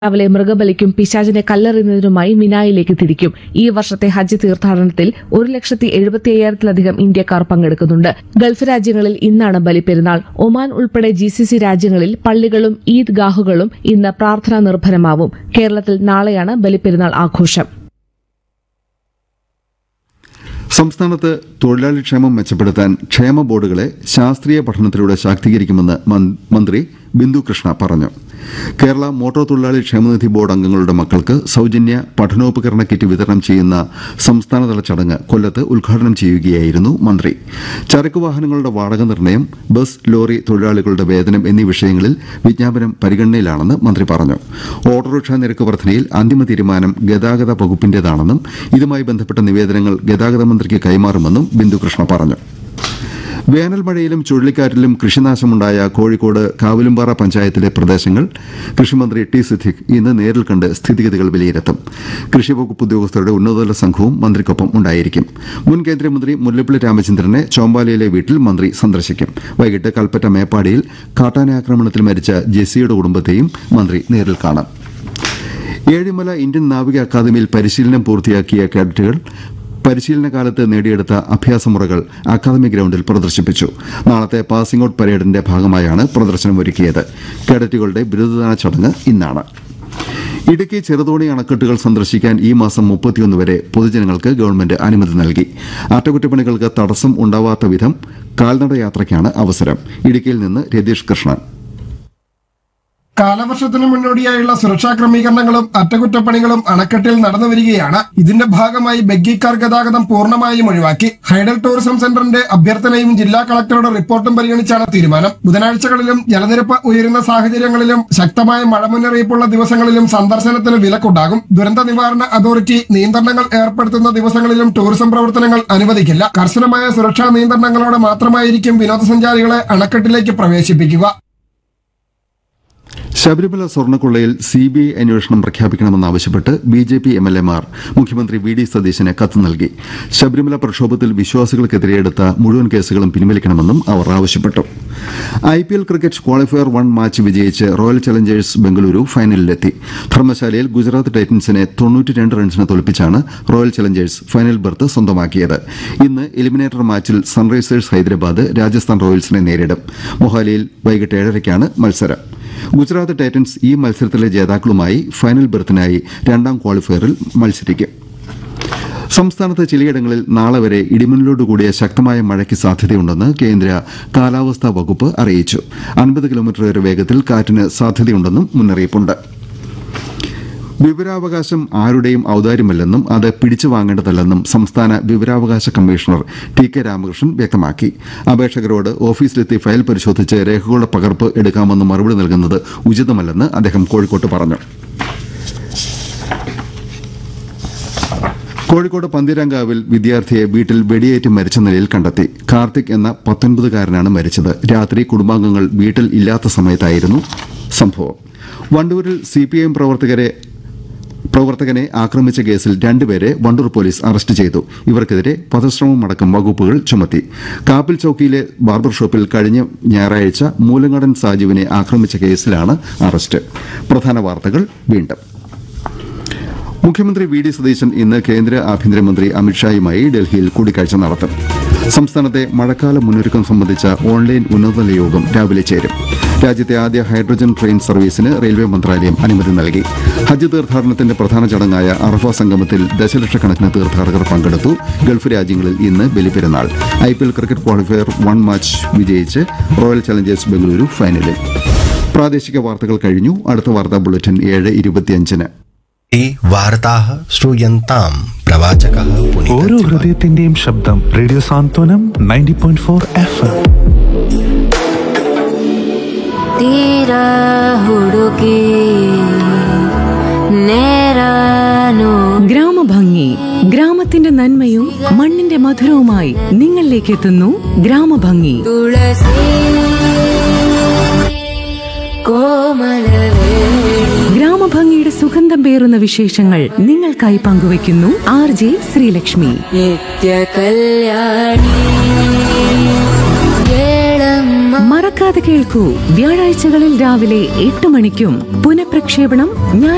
രാവിലെ മൃഗബലിക്കും പിശാചിനെ കല്ലെറിയുന്നതിനുമായി മിനായിലേക്ക് തിരിക്കും ഈ വർഷത്തെ ഹജ്ജ് തീർത്ഥാടനത്തിൽ ഒരു ലക്ഷത്തി എഴുപത്തി അയ്യായിരത്തിലധികം ഇന്ത്യക്കാർ പങ്കെടുക്കുന്നുണ്ട് ഗൾഫ് രാജ്യങ്ങളിൽ ഇന്നാണ് ബലിപ്പെരുന്നാൾ ഒമാൻ ഉൾപ്പെടെ ജി സി സി രാജ്യങ്ങളിൽ പള്ളികളും ഈദ് ഗാഹുകളും ഇന്ന് പ്രാർത്ഥനാ നിർഭരമാവും കേരളത്തിൽ നാളെയാണ് ബലിപ്പെരുന്നാൾ ആഘോഷം സംസ്ഥാനത്ത് തൊഴിലാളി ക്ഷേമം മെച്ചപ്പെടുത്താൻ ക്ഷേമ ബോർഡുകളെ ശാസ്ത്രീയ പഠനത്തിലൂടെ ശാക്തീകരിക്കുമെന്ന് മൻ- മന്ത്രി ബിന്ദു കൃഷ്ണ പറഞ്ഞു കേരള മോട്ടോർ തൊഴിലാളി ക്ഷേമനിധി ബോർഡ് അംഗങ്ങളുടെ മക്കൾക്ക് സൌജന്യ പഠനോപകരണ കിറ്റ് വിതരണം ചെയ്യുന്ന സംസ്ഥാനതല ചടങ്ങ് കൊല്ലത്ത് ഉദ്ഘാടനം ചെയ്യുകയായിരുന്നു മന്ത്രി ചരക്ക് വാഹനങ്ങളുടെ വാടക നിർണ്ണയം ബസ് ലോറി തൊഴിലാളികളുടെ വേതനം എന്നീ വിഷയങ്ങളിൽ വിജ്ഞാപനം പരിഗണനയിലാണെന്ന് മന്ത്രി പറഞ്ഞു ഓട്ടോറിക്ഷ നിരക്ക് വർധനയിൽ അന്തിമ തീരുമാനം ഗതാഗത വകുപ്പിന്റേതാണെന്നും ഇതുമായി ബന്ധപ്പെട്ട നിവേദനങ്ങൾ ഗതാഗത മന്ത്രിക്ക് കൈമാറുമെന്നും ബിന്ദുകൃഷ്ണ പറഞ്ഞു വേനൽ മഴയിലും ചുഴലിക്കാറ്റിലും കൃഷിനാശമുണ്ടായ കോഴിക്കോട് കാവിലുംപാറ പഞ്ചായത്തിലെ പ്രദേശങ്ങൾ കൃഷിമന്ത്രി ടി സിദ്ദിഖ് ഇന്ന് നേരിൽ കണ്ട് സ്ഥിതിഗതികൾ വിലയിരുത്തും കൃഷിവകുപ്പ് ഉദ്യോഗസ്ഥരുടെ ഉന്നതതല സംഘവും മന്ത്രിക്കൊപ്പം ഉണ്ടായിരിക്കും മുൻ കേന്ദ്രമന്ത്രി മുല്ലപ്പള്ളി രാമചന്ദ്രനെ ചോമ്പാലയിലെ വീട്ടിൽ മന്ത്രി സന്ദർശിക്കും വൈകിട്ട് കൽപ്പറ്റ മേപ്പാടിയിൽ കാട്ടാന ആക്രമണത്തിൽ മരിച്ച ജെസ്സിയുടെ കുടുംബത്തെയും മന്ത്രി നേരിൽ കാണും ഏഴിമല ഇന്ത്യൻ നാവിക അക്കാദമിയിൽ പരിശീലനം പൂർത്തിയാക്കിയ കേഡറ്റുകൾ പരിശീലന കാലത്ത് നേടിയെടുത്ത അഭ്യാസമുറകൾ അക്കാദമി ഗ്രൌണ്ടിൽ പ്രദർശിപ്പിച്ചു നാളത്തെ പാസിംഗ് ഔട്ട് പരേഡിന്റെ ഭാഗമായാണ് പ്രദർശനം ഒരുക്കിയത് കേഡറ്റുകളുടെ ബിരുദദാന ചടങ്ങ് ഇന്നാണ് ഇടുക്കി ചെറുതോണി അണക്കെട്ടുകൾ സന്ദർശിക്കാൻ ഈ മാസം മുപ്പത്തിയൊന്ന് വരെ പൊതുജനങ്ങൾക്ക് ഗവൺമെന്റ് അനുമതി നൽകി അറ്റകുറ്റപ്പണികൾക്ക് തടസ്സം ഉണ്ടാവാത്ത വിധം കാൽനട യാത്രയ്ക്കാണ് അവസരം ഇടുക്കിയിൽ നിന്ന് രതീഷ് കൃഷ്ണൻ കാലവർഷത്തിന് മുന്നോടിയായുള്ള സുരക്ഷാ ക്രമീകരണങ്ങളും അറ്റകുറ്റപ്പണികളും അണക്കെട്ടിൽ നടന്നു വരികയാണ് ഇതിന്റെ ഭാഗമായി ബഗ്ഗിക്കാർ ഗതാഗതം പൂർണ്ണമായും ഒഴിവാക്കി ഹൈഡൽ ടൂറിസം സെന്ററിന്റെ അഭ്യർത്ഥനയും ജില്ലാ കളക്ടറുടെ റിപ്പോർട്ടും പരിഗണിച്ചാണ് തീരുമാനം ബുധനാഴ്ചകളിലും ജലനിരപ്പ് ഉയരുന്ന സാഹചര്യങ്ങളിലും ശക്തമായ മഴ മുന്നറിയിപ്പുള്ള ദിവസങ്ങളിലും സന്ദർശനത്തിന് വിലക്കുണ്ടാകും ദുരന്ത നിവാരണ അതോറിറ്റി നിയന്ത്രണങ്ങൾ ഏർപ്പെടുത്തുന്ന ദിവസങ്ങളിലും ടൂറിസം പ്രവർത്തനങ്ങൾ അനുവദിക്കില്ല കർശനമായ സുരക്ഷാ നിയന്ത്രണങ്ങളോടെ മാത്രമായിരിക്കും വിനോദസഞ്ചാരികളെ അണക്കെട്ടിലേക്ക് പ്രവേശിപ്പിക്കുക ശബരിമല സ്വർണ്ണക്കൊള്ളയിൽ സി ബി ഐ അന്വേഷണം പ്രഖ്യാപിക്കണമെന്നാവശ്യപ്പെട്ട് B J P M L എമാർ മുഖ്യമന്ത്രി വി ഡി സതീശന് കത്ത് നൽകി ശബരിമല പ്രക്ഷോഭത്തിൽ വിശ്വാസികൾക്കെതിരെ എടുത്ത മുഴുവൻ കേസുകളും പിൻവലിക്കണമെന്നും അവർ ആവശ്യപ്പെട്ടു I P L cricket qualifier one match വിജയിച്ച് റോയൽ ചലഞ്ചേഴ്സ് ബംഗളൂരു ഫൈനലിലെത്തി ധർമ്മശാലയിൽ ഗുജറാത്ത് ടൈറ്റൻസിനെ തൊണ്ണൂറ്റിരണ്ട് റൺസിന് തോൽപ്പിച്ചാണ് റോയൽ ചലഞ്ചേഴ്സ് ഫൈനൽ ബർത്ത് സ്വന്തമാക്കിയത് ഇന്ന് എലിമിനേറ്റർ മാച്ചിൽ സൺറൈസേഴ്സ് ഹൈദരാബാദ് രാജസ്ഥാൻ റോയൽസിനെ നേരിടും മൊഹാലിയിൽ വൈകിട്ട് ഏഴരയ്ക്കാണ് മത്സരം ഗുജറാത്ത് ടൈറ്റൻസ് ഈ മത്സരത്തിലെ ജേതാക്കളുമായി ഫൈനൽ ബർത്തിനായി രണ്ടാം ക്വാളിഫയറിൽ മത്സരിക്കും സംസ്ഥാനത്ത് ചിലയിടങ്ങളിൽ നാളെ വരെ ഇടിമിന്നലോടുകൂടിയ ശക്തമായ മഴയ്ക്ക് സാധ്യതയുണ്ടെന്ന് കേന്ദ്ര കാലാവസ്ഥാ വകുപ്പ് അറിയിച്ചു അൻപത് കിലോമീറ്റർ വരെ വേഗത്തിൽ കാറ്റിന് സാധ്യതയുണ്ടെന്നും മുന്നറിയിപ്പുണ്ട് വിവരാവകാശം ആരുടെയും ഔദാര്യമല്ലെന്നും അത് പിടിച്ചു വാങ്ങേണ്ടതല്ലെന്നും സംസ്ഥാന വിവരാവകാശ കമ്മീഷണർ ടി കെ രാമകൃഷ്ണൻ വ്യക്തമാക്കി അപേക്ഷകരോട് ഓഫീസിലെത്തി ഫയൽ പരിശോധിച്ച് രേഖകളുടെ പകർപ്പ് എടുക്കാമെന്ന് മറുപടി നൽകുന്നത് ഉചിതമല്ലെന്ന് അദ്ദേഹം കോഴിക്കോട്ട് പറഞ്ഞു കോഴിക്കോട് പന്തീരാങ്കാവിൽ വിദ്യാർത്ഥിയെ വീട്ടിൽ വെടിയേറ്റ് മരിച്ച നിലയിൽ കണ്ടെത്തി കാർത്തിക് എന്ന പത്തൊൻപതുകാരനാണ് മരിച്ചത് രാത്രി കുടുംബാംഗങ്ങൾ വീട്ടിൽ ഇല്ലാത്ത സമയത്തായിരുന്നു സംഭവം വണ്ടൂരിൽ സിപിഐഎം പ്രവർത്തകരെ പ്രവർത്തകനെ ആക്രമിച്ച കേസിൽ രണ്ടുപേരെ വണ്ടൂർ പോലീസ് അറസ്റ്റ് ചെയ്തു ഇവർക്കെതിരെ വധശ്രമമടക്കം വകുപ്പുകൾ ചുമത്തി കാപ്പിൽ ചൌക്കിയിലെ ബാർബർ ഷോപ്പിൽ കഴിഞ്ഞ ഞായറാഴ്ച മൂലങ്ങടൻ സാജുവിനെ ആക്രമിച്ച കേസിലാണ് അറസ്റ്റ് പ്രധാന വാർത്തകൾ വീണ്ടും മുഖ്യമന്ത്രി വി ഡി സതീശൻ ഇന്ന് കേന്ദ്ര ആഭ്യന്തരമന്ത്രി അമിത്ഷായുമായി ഡൽഹിയിൽ കൂടിക്കാഴ്ച നടത്തും സംസ്ഥാനത്തെ മഴക്കാല മുന്നൊരുക്കം സംബന്ധിച്ച ഓൺലൈൻ ഉന്നതതല യോഗം രാവിലെ ചേരും രാജ്യത്തെ ആദ്യ ഹൈഡ്രജൻ ട്രെയിൻ സർവീസിന് റെയിൽവേ മന്ത്രാലയം അനുമതി നൽകി ഹജ്ജ് തീർത്ഥാടനത്തിന്റെ പ്രധാന ചടങ്ങായ അറഫ സംഗമത്തിൽ ദശലക്ഷക്കണക്കിന് തീർത്ഥാടകർ പങ്കെടുത്തു ഗൾഫ് രാജ്യങ്ങളിൽ ഇന്ന് Balipperunnal I P L cricket qualifier one match വിജയിച്ച് റോയൽ ചലഞ്ചേഴ്സ് ബംഗളൂരു ഫൈനലിൽ പ്രാദേശിക വാർത്തകൾ കഴിഞ്ഞു അടുത്ത വാർത്താ ബുള്ളറ്റിൻ ഏഴ് ഇരുപത്തിയഞ്ചിന് ഈ വാർത്താः श्रूयन्ताम् प्रवाचकः ഓരോ पुनीत ഹൃദയത്തിന്റെയും ശബ്ദം radio Santhwanam ninety point four F M ತೀರ ಹುಡುಕಿ നേരാനോ ഗ്രാമഭംഗി ഗ്രാമത്തിന്റെ നന്മയും മണ്ണിന്റെ മധുരവുമായി നിങ്ങളിലേക്ക് എത്തുന്നു ഗ്രാമഭംഗി തുളസി കോമലവേണി ഗ്രാമഭംഗിയുടെ സുഗന്ധം പേറുന്ന വിശേഷങ്ങൾ നിങ്ങൾക്കായി പങ്കുവയ്ക്കുന്നു ആർ ജെ ശ്രീലക്ഷ്മി നിത്യ കല്യാണി ഏളമ്മ മറക്കാതെ കേൾക്കൂ വ്യാഴാഴ്ചകളിൽ രാവിലെ എട്ട് മണിക്കും പുനഃപ്രക്ഷേപണം ഞായർ